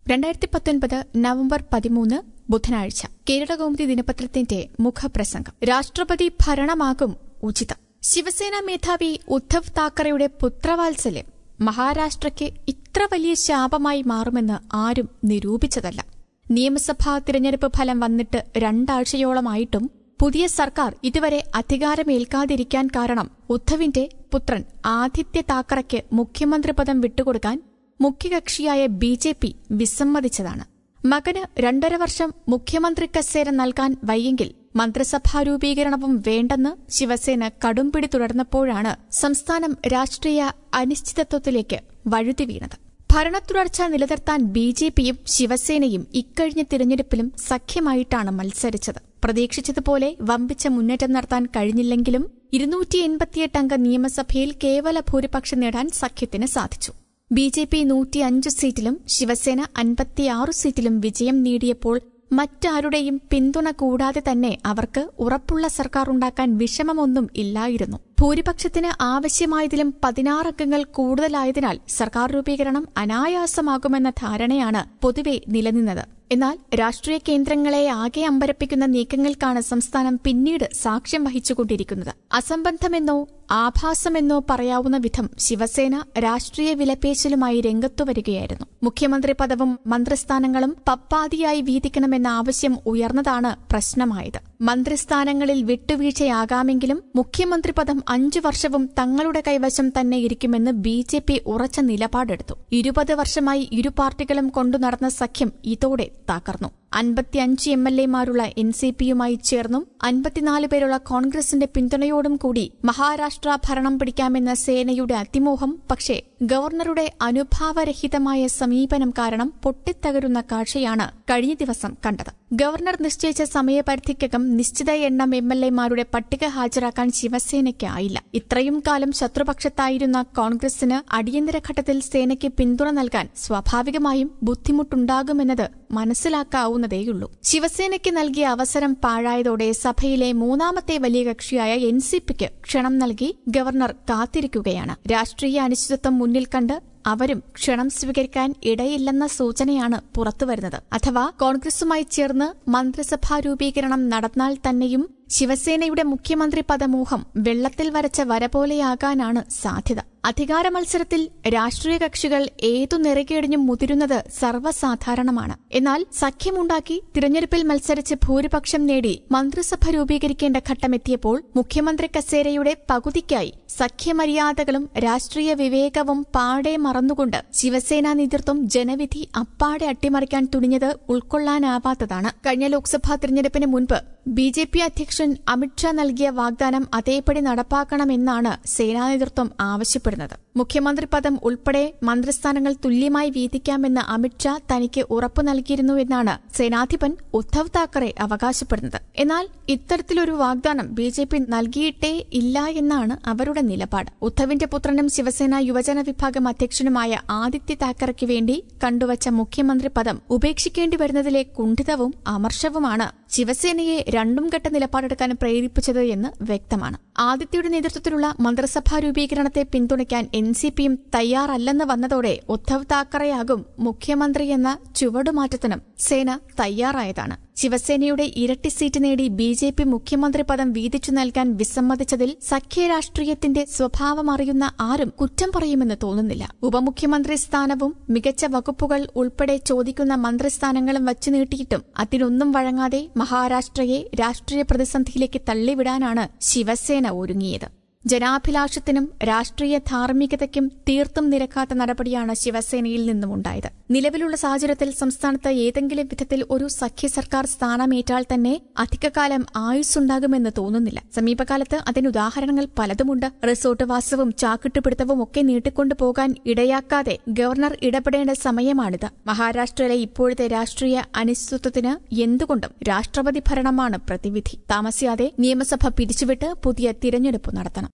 രണ്ടായിരത്തി പത്തൊൻപത് നവംബർ പതിമൂന്ന് ബുധനാഴ്ച കേരളകൗമുദി ദിനപത്രത്തിന്റെ മുഖപ്രസംഗം രാഷ്ട്രപതി ഭരണമാകും ഉചിതം ശിവസേന മേധാവി ഉദ്ധവ് താക്കറെയുടെ പുത്രവാത്സല്യം മഹാരാഷ്ട്രയ്ക്ക് ഇത്ര വലിയ ശാപമായി മാറുമെന്ന് ആരും നിരൂപിച്ചതല്ല നിയമസഭാ തിരഞ്ഞെടുപ്പ് ഫലം വന്നിട്ട് രണ്ടാഴ്ചയോളമായിട്ടും പുതിയ സർക്കാർ ഇതുവരെ അധികാരമേൽക്കാതിരിക്കാൻ കാരണം ഉദ്ധവിന്റെ പുത്രൻ ആദിത്യ താക്കറയ്ക്ക് മുഖ്യമന്ത്രി പദം വിട്ടുകൊടുക്കാൻ മുഖ്യകക്ഷിയായ ബി ജെ പി വിസമ്മതിച്ചതാണ് മകന് രണ്ടര വർഷം മുഖ്യമന്ത്രി കസേര നൽകാൻ വയ്യെങ്കിൽ മന്ത്രിസഭാ രൂപീകരണവും വേണ്ടെന്ന് ശിവസേന കടുംപിടി തുടർന്നപ്പോഴാണ് സംസ്ഥാനം രാഷ്ട്രീയ അനിശ്ചിതത്വത്തിലേക്ക് വഴുതി വീണത് ഭരണത്തുടർച്ച നിലനിർത്താൻ ബി ജെ പിയും ശിവസേനയും ഇക്കഴിഞ്ഞ തിരഞ്ഞെടുപ്പിലും സഖ്യമായിട്ടാണ് മത്സരിച്ചത് പ്രതീക്ഷിച്ചതുപോലെ വമ്പിച്ച മുന്നേറ്റം നടത്താൻ കഴിഞ്ഞില്ലെങ്കിലും ഇരുന്നൂറ്റി എൺപത്തിയെട്ട് അംഗ നിയമസഭയിൽ കേവല ഭൂരിപക്ഷം നേടാൻ സഖ്യത്തിന് സാധിച്ചു ബി ജെ പി നൂറ്റിയഞ്ച് സീറ്റിലും ശിവസേന അൻപത്തിയാറ് സീറ്റിലും വിജയം നേടിയപ്പോൾ മറ്റാരുടെയും പിന്തുണ കൂടാതെ തന്നെ അവർക്ക് ഉറപ്പുള്ള സർക്കാർ ഉണ്ടാക്കാൻ വിഷമമൊന്നും ഇല്ലായിരുന്നു ഭൂരിപക്ഷത്തിന് ആവശ്യമായതിലും പതിനാറ് അംഗങ്ങൾ കൂടുതലായതിനാൽ സർക്കാർ രൂപീകരണം അനായാസമാകുമെന്ന ധാരണയാണ് പൊതുവെ നിലനിന്നത് എന്നാൽ രാഷ്ട്രീയ കേന്ദ്രങ്ങളെ ആകെ അമ്പരപ്പിക്കുന്ന നീക്കങ്ങൾക്കാണ് സംസ്ഥാനം പിന്നീട് സാക്ഷ്യം വഹിച്ചുകൊണ്ടിരിക്കുന്നത് അസംബന്ധമെന്നോ ആഭാസമെന്നോ പറയാവുന്ന വിധം ശിവസേന രാഷ്ട്രീയ വിലപേശലുമായി രംഗത്തുവരികയായിരുന്നു മുഖ്യമന്ത്രി പദവും മന്ത്രിസ്ഥാനങ്ങളും പപ്പാതിയായി വീതിക്കണമെന്ന ആവശ്യം ഉയർന്നതാണ് പ്രശ്നമായത് മന്ത്രിസ്ഥാനങ്ങളിൽ വിട്ടുവീഴ്ചയാകാമെങ്കിലും മുഖ്യമന്ത്രി പദം അഞ്ചു വർഷവും തങ്ങളുടെ കൈവശം തന്നെ ഇരിക്കുമെന്ന് ബി ജെ പി ഉറച്ച നിലപാടെടുത്തു ഇരുപത് വർഷമായി ഇരു പാർട്ടികളും കൊണ്ടു നടന്ന സഖ്യം ഇതോടെ തകർന്നു അൻപത്തിയഞ്ച് എം എൽ എമാരുള്ള എൻ സി പിയുമായി ചേർന്നും അൻപത്തിനാല് പേരുള്ള കോൺഗ്രസിന്റെ പിന്തുണയോടും കൂടി മഹാരാഷ്ട്ര ഭരണം പിടിക്കാമെന്ന സേനയുടെ അതിമോഹം പക്ഷേ ഗവർണറുടെ അനുഭാവരഹിതമായ സമീപനം കാരണം പൊട്ടിത്തകരുന്ന കാഴ്ചയാണ് കഴിഞ്ഞ ദിവസം കണ്ടത് ഗവർണർ നിശ്ചയിച്ച സമയപരിധിക്കകം നിശ്ചിത എണ്ണം എം എൽ എമാരുടെ പട്ടിക ഹാജരാക്കാൻ ശിവസേനയ്ക്ക് ആയില്ല ഇത്രയും കാലം ശത്രുപക്ഷത്തായിരുന്ന കോൺഗ്രസിന് അടിയന്തര ഘട്ടത്തിൽ സേനയ്ക്ക് പിന്തുണ നൽകാൻ സ്വാഭാവികമായും ബുദ്ധിമുട്ടുണ്ടാകുമെന്നത് മനസ്സിലാക്കാവുന്നതേയുള്ളൂ ശിവസേനയ്ക്ക് നൽകിയ അവസരം പാഴായതോടെ സഭയിലെ മൂന്നാമത്തെ വലിയ കക്ഷിയായ എൻ സി പിക്ക് ക്ഷണം നൽകി ഗവർണർ കാത്തിരിക്കുകയാണ് രാഷ്ട്രീയ അനിശ്ചിതത്വം മുന്നിൽ കണ്ട് അവരും ക്ഷണം സ്വീകരിക്കാൻ ഇടയില്ലെന്ന സൂചനയാണ് പുറത്തുവരുന്നത് അഥവാ കോൺഗ്രസുമായി ചേർന്ന് മന്ത്രിസഭാ രൂപീകരണം നടന്നാൽ തന്നെയും ശിവസേനയുടെ മുഖ്യമന്ത്രി പദമോഹം വെള്ളത്തിൽ വരച്ച വര പോലെയാകാനാണ് സാധ്യത അധികാര മത്സരത്തിൽ രാഷ്ട്രീയ കക്ഷികൾ ഏതു നിറകേടിഞ്ഞും മുതിരുന്നത് സർവ്വസാധാരണമാണ് എന്നാൽ സഖ്യമുണ്ടാക്കി തിരഞ്ഞെടുപ്പിൽ മത്സരിച്ച് ഭൂരിപക്ഷം നേടി മന്ത്രിസഭ രൂപീകരിക്കേണ്ട ഘട്ടമെത്തിയപ്പോൾ മുഖ്യമന്ത്രി കസേരയുടെ പകുതിക്കായി സഖ്യമര്യാദകളും രാഷ്ട്രീയ വിവേകവും പാടെ മറന്നുകൊണ്ട് ശിവസേന നേതൃത്വം ജനവിധി അപ്പാടെ അട്ടിമറിക്കാൻ തുനിഞ്ഞത് ഉൾക്കൊള്ളാനാവാത്തതാണ് കഴിഞ്ഞ ലോക്സഭാ തിരഞ്ഞെടുപ്പിന് മുൻപ് ബി ജെ പി അധ്യക്ഷൻ അമിത്ഷാ നൽകിയ വാഗ്ദാനം അതേപടി നടപ്പാക്കണമെന്നാണ് സേനാ നേതൃത്വം ആവശ്യപ്പെടുന്നത് മുഖ്യമന്ത്രി പദം ഉൾപ്പെടെ മന്ത്രിസ്ഥാനങ്ങൾ തുല്യമായി വീതിക്കാമെന്ന് അമിത്ഷാ തനിക്ക് ഉറപ്പു നൽകിയിരുന്നുവെന്നാണ് സേനാധിപൻ ഉദ്ധവ് താക്കറെ അവകാശപ്പെടുന്നത് എന്നാൽ ഇത്തരത്തിലൊരു വാഗ്ദാനം ബി ജെ പി നൽകിയിട്ടേ ഇല്ല എന്നാണ് അവരുടെ നിലപാട് ഉദ്ധവിന്റെ പുത്രനും ശിവസേന യുവജന വിഭാഗം അധ്യക്ഷനുമായ ആദിത്യ താക്കറയ്ക്ക് വേണ്ടി കണ്ടുവച്ച മുഖ്യമന്ത്രി പദം ഉപേക്ഷിക്കേണ്ടി വരുന്നതിലെ കുണ്ഠിതവും അമർഷവുമാണ് ശിവസേനയെ രണ്ടും ഘട്ട നിലപാടെടുക്കാൻ പ്രേരിപ്പിച്ചത് എന്ന് വ്യക്തമാണ് ആദിത്യയുടെ നേതൃത്വത്തിലുള്ള മന്ത്രിസഭാ രൂപീകരണത്തെ പിന്തുണയ്ക്കാൻ എൻ സി പിയും തയ്യാറല്ലെന്ന് വന്നതോടെ ഉദ്ധവ് താക്കറെയാകും മുഖ്യമന്ത്രിയെന്ന ചുവടുമാറ്റത്തിനും സേന തയ്യാറായതാണ് ശിവസേനയുടെ ഇരട്ടി സീറ്റ് നേടി ബി ജെ പി മുഖ്യമന്ത്രി പദം വീതിച്ചു നൽകാൻ വിസമ്മതിച്ചതിൽ സഖ്യരാഷ്ട്രീയത്തിന്റെ സ്വഭാവമറിയുന്ന ആരും കുറ്റം പറയുമെന്ന് തോന്നുന്നില്ല ഉപമുഖ്യമന്ത്രി സ്ഥാനവും മികച്ച വകുപ്പുകൾ ഉൾപ്പെടെ ചോദിക്കുന്ന മന്ത്രിസ്ഥാനങ്ങളും വച്ചു നീട്ടിയിട്ടും അതിനൊന്നും വഴങ്ങാതെ മഹാരാഷ്ട്രയെ രാഷ്ട്രീയ പ്രതിസന്ധിയിലേക്ക് തള്ളിവിടാനാണ് ശിവസേന ഒരുങ്ങിയത് ജനാഭിലാഷത്തിനും രാഷ്ട്രീയ ധാർമ്മികതയ്ക്കും തീർത്തും നിരക്കാത്ത നടപടിയാണ് ശിവസേനയിൽ നിന്നും ഉണ്ടായത് നിലവിലുള്ള സാഹചര്യത്തിൽ സംസ്ഥാനത്ത് ഏതെങ്കിലും വിധത്തിൽ ഒരു സഖ്യ സർക്കാർ സ്ഥാനമേറ്റാൽ തന്നെ അധികകാലം ആയുസ്സുണ്ടാകുമെന്ന് തോന്നുന്നില്ല സമീപകാലത്ത് അതിന് ഉദാഹരണങ്ങൾ പലതുമുണ്ട് റിസോർട്ട് വാസവും ചാക്കിട്ടുപിടുത്തവും ഒക്കെ നീട്ടിക്കൊണ്ടു പോകാൻ ഇടയാക്കാതെ ഗവർണർ ഇടപെടേണ്ട സമയമാണിത് മഹാരാഷ്ട്രയിലെ ഇപ്പോഴത്തെ രാഷ്ട്രീയ അനിശ്ചിതത്വത്തിന് എന്തുകൊണ്ടും രാഷ്ട്രപതി ഭരണമാണ് പ്രതിവിധി താമസിയാതെ നിയമസഭ പിരിച്ചുവിട്ട് പുതിയ തിരഞ്ഞെടുപ്പ് നടത്തണം